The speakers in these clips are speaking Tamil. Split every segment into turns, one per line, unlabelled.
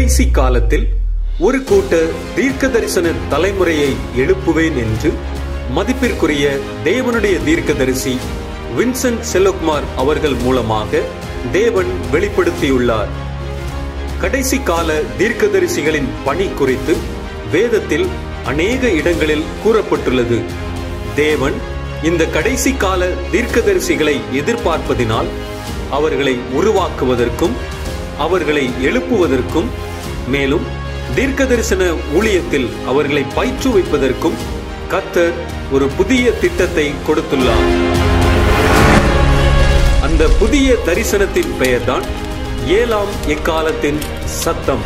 கடைசி காலத்தில் ஒரு கூட்ட தீர்க்க தரிசன தலைமுறையை எழுப்புவேன் என்று மதிப்பிற்குரிய தேவனுடைய தீர்க்கதரிசி வின்சென்ட் செல்லோகுமார் அவர்கள் மூலமாக தேவன் வெளிப்படுத்தியுள்ளார் கடைசி கால தீர்க்கதரிசிகளின் பணி குறித்து வேதத்தில் அநேக இடங்களில் கூறப்பட்டுள்ளது தேவன் இந்த கடைசி கால தீர்க்கதரிசிகளை எதிர்பார்ப்பதினால் அவர்களை உருவாக்குவதற்கும் அவர்களை எழுப்புவதற்கும் மேலும் தீர்க்க தரிசன ஊழியத்தில் அவர்களை பயிற்றுவிப்பதற்கும் கத்தர் ஒரு புதிய திட்டத்தை கொடுத்துள்ளார் அந்த புதிய தரிசனத்தின் பெயர்தான் ஏழாம் எக்காலத்தின் சத்தம்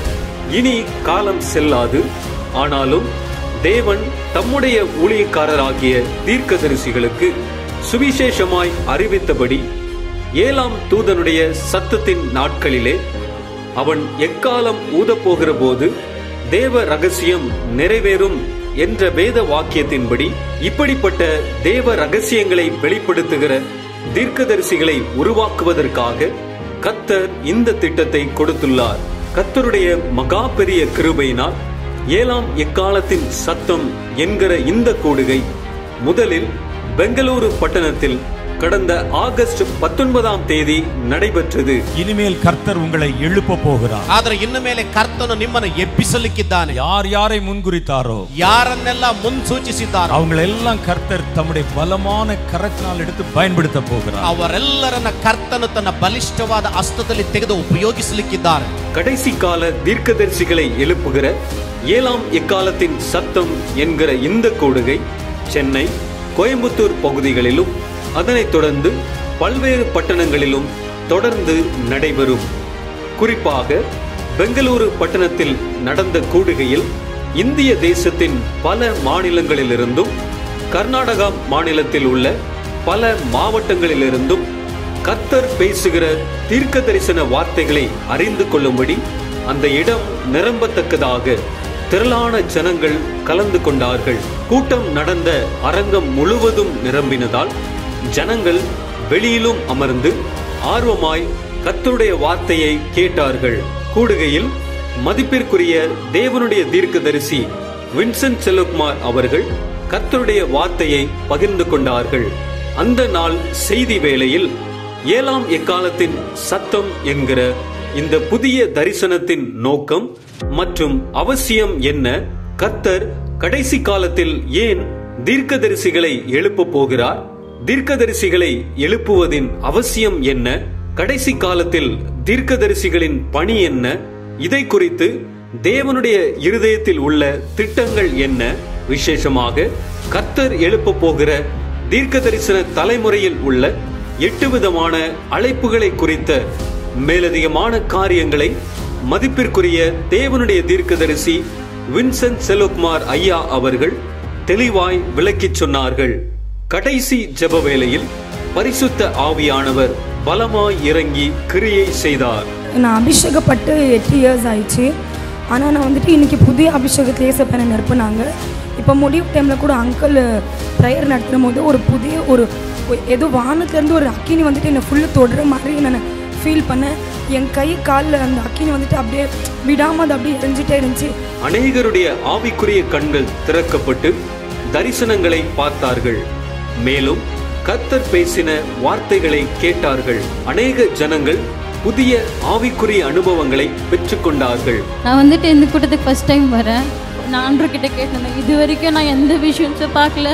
இனி காலம் செல்லாது ஆனாலும் தேவன் தம்முடைய ஊழியக்காரராகிய தீர்க்கதரிசிகளுக்கு சுவிசேஷமாய் அறிவித்தபடி ஏழாம் தூதனுடைய சத்தத்தின் நாட்களிலே அவன் எக்காலம் ஊதப்போகிற போது தேவ ரகசியம் நிறைவேறும் என்ற வேத வாக்கியத்தின்படி இப்படிப்பட்ட தேவ ரகசியங்களை வெளிப்படுத்துகிற தீர்க்கதரிசிகளை உருவாக்குவதற்காக கத்தர் இந்த திட்டத்தை கொடுத்துள்ளார் கத்தருடைய மகா பெரிய கிருபையினால் ஏழாம் எக்காலத்தின் சத்தம் என்கிற இந்த கூடுகை முதலில் பெங்களூரு பட்டணத்தில் கடந்த ஆகஸ்ட் பத்தொன்பதாம் தேதி நடைபெற்றது
ಇನಿಮೇಲ್ ಕರ್ತರ್ ಉಂಗಳ எழுப்ப போகிறார்
ಆದ್ರೆ ಇನ್ನು ಮೇಲೆ ಕರ್ತನು ನಿಮ್ಮನ್ನು ಎಬ್ಬಿಸಲಿಕ್ಕಿದ್ದಾನೆ
யார் யாரை முன்குறித்தாரோ
ಯಾರನ್ನೆಲ್ಲ ಮುನ್ಸೂಚಿಸಿದ್ದಾರೋ
அவங்களெல்லாம் கர்த்தர் தம்முடைய பலமான கரத்தினால் எடுத்து பயன்படுத்த போகிறார்
ಅವರೆಲ್ಲರನ್ನ ಕರ್ತನು ತನ್ನ ಬಲಿಷ್ಠವಾದ ಹಸ್ತದಲ್ಲಿ ತೆಗೆದು ಉಪಯೋಗಿಸಲಿಕ್ಕಿದ್ದಾರೆ
கடைசி கால தீர்க்கதரிசிகளை எழுப்புகிற ஏழாம் எக்காலத்தின் சத்தம் என்கிற இந்த கூடுகை சென்னை கோயம்புத்தூர் பகுதிகளிலும் அதனைத் தொடர்ந்து பல்வேறு பட்டணங்களிலும் தொடர்ந்து நடைபெறும் குறிப்பாக பெங்களூரு பட்டணத்தில் நடந்த கூடுகையில் இந்திய தேசத்தின் பல மாநிலங்களிலிருந்தும் கர்நாடகா மாநிலத்தில் உள்ள பல மாவட்டங்களிலிருந்தும் கத்தர் பேசுகிற தீர்க்க தரிசன வார்த்தைகளை அறிந்து கொள்ளும்படி அந்த இடம் நிரம்பத்தக்கதாக திரளான ஜனங்கள் கலந்து கொண்டார்கள் கூட்டம் நடந்த அரங்கம் முழுவதும் நிரம்பினதால் ஜனங்கள் வெளியிலும் அமர்ந்து ஆர்வமாய் கத்தருடைய வார்த்தையை கேட்டார்கள் கூடுகையில் மதிப்பிற்குரிய தேவனுடைய தீர்க்கதரிசி வின்சென்ட் செல்வகுமார் அவர்கள் கர்த்தருடைய வார்த்தையை பகிர்ந்து கொண்டார்கள் அந்த நாள் செய்தி வேளையில் ஏழாம் எக்காலத்தின் சத்தம் என்கிற இந்த புதிய தரிசனத்தின் நோக்கம் மற்றும் அவசியம் என்ன கர்த்தர் கடைசி காலத்தில் ஏன் தீர்க்கதரிசிகளை எழுப்ப போகிறார் தீர்க்கதரிசிகளை எழுப்புவதின் அவசியம் என்ன கடைசி காலத்தில் தீர்க்கதரிசிகளின் பணி என்ன இதை குறித்து தேவனுடைய இருதயத்தில் உள்ள திட்டங்கள் என்ன விசேஷமாக கர்த்தர் எழுப்ப போகிற தீர்க்க தரிசன தலைமுறையில் உள்ள எட்டு விதமான அழைப்புகளை குறித்த மேலதிகமான காரியங்களை மதிப்பிற்குரிய தேவனுடைய தீர்க்கதரிசி வின்சென்ட் செலோகுமார் ஐயா அவர்கள் தெளிவாய் விளக்கிச் சொன்னார்கள் கடைசி ஜெப வேளையில் பரிசுத்த ஆவியானவர் பலமாய் இறங்கி கிரியை செய்தார்
நான் அபிஷேகப்பட்டு எட்டு இயர்ஸ் ஆயிடுச்சு ஆனால் நான் வந்துட்டு இன்னைக்கு புதிய அபிஷேகத்தில் ஏசப்பனை நிரப்புனாங்க இப்போ முடிவு டைமில் கூட அங்கிள் ப்ரேயர் நடத்தும் போது ஒரு புதிய ஒரு ஒரு- ஏதோ வானத்துலேருந்து ஒரு அக்கினி வந்துட்டு என்னை ஃபுல்லு தொடுற மாதிரி நான் ஃபீல் பண்ணேன் என் கை காலில் அந்த அக்கினி வந்துட்டு அப்படியே விடாமல் அது அப்படியே எரிஞ்சிட்டே இருந்துச்சு
அநேகருடைய ஆவிக்குரிய கண்கள் திறக்கப்பட்டு தரிசனங்களை பார்த்தார்கள் மேலும் கத்தர் பேசின வார்த்தைகளை கேட்டார்கள் அநேக ஜனங்கள் புதிய ஆவிக்குரிய அனுபவங்களை பெற்றுக்கொண்டார்கள்
நான் வந்துட்டு இந்த கூட்டத்துக்கு ஃபஸ்ட் டைம் வரேன் நான் ஆண்டர்கிட்ட கேட்டேன் இது வரைக்கும் நான் எந்த விஷயம்ஸும் பார்க்கல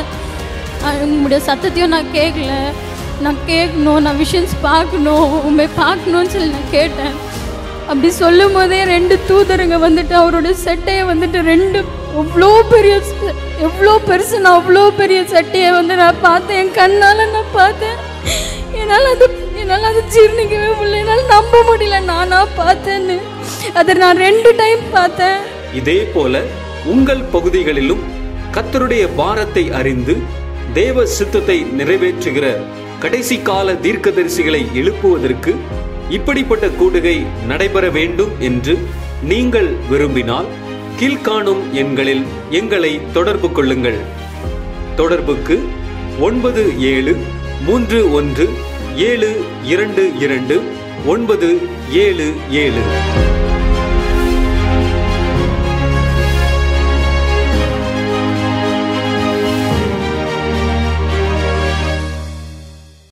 அஹ் உங்களுடைய சத்தத்தையும் நான் கேட்கல நான் கேட்கணும் நான் விஷன்ஸ் பார்க்கணும் உண்மை பார்க்கணும்னு சொல்லி நான் கேட்டேன் அப்படி சொல்லும் போதே ரெண்டு தூதருங்க வந்துட்டு அவரோட சட்டையை வந்துட்டு ரெண்டு அவ்வளோ பெரிய ச- எவ்வளோ பெருசு நான் அவ்வளோ பெரிய சட்டையை வந்து நான் பார்த்தேன் என் கண்ணால் நான் பார்த்தேன் என்னால் அது என்னால் அது ஜீர்ணிக்கவே முடியல என்னால் நம்ப முடியல நானா பார்த்தேன்னு அதை நான் ரெண்டு டைம் பார்த்தேன்
இதே போல உங்கள் பகுதிகளிலும் கத்தருடைய பாரத்தை அறிந்து தேவ சித்தத்தை நிறைவேற்றுகிற கடைசி கால தீர்க்கதரிசிகளை எழுப்புவதற்கு இப்படிப்பட்ட கூடுகை நடைபெற வேண்டும் என்று நீங்கள் விரும்பினால் கீழ்காணும் எண்களில் எங்களை தொடர்பு கொள்ளுங்கள் தொடர்புக்கு ஒன்பது ஏழு மூன்று ஒன்று ஏழு இரண்டு இரண்டு ஒன்பது ஏழு ஏழு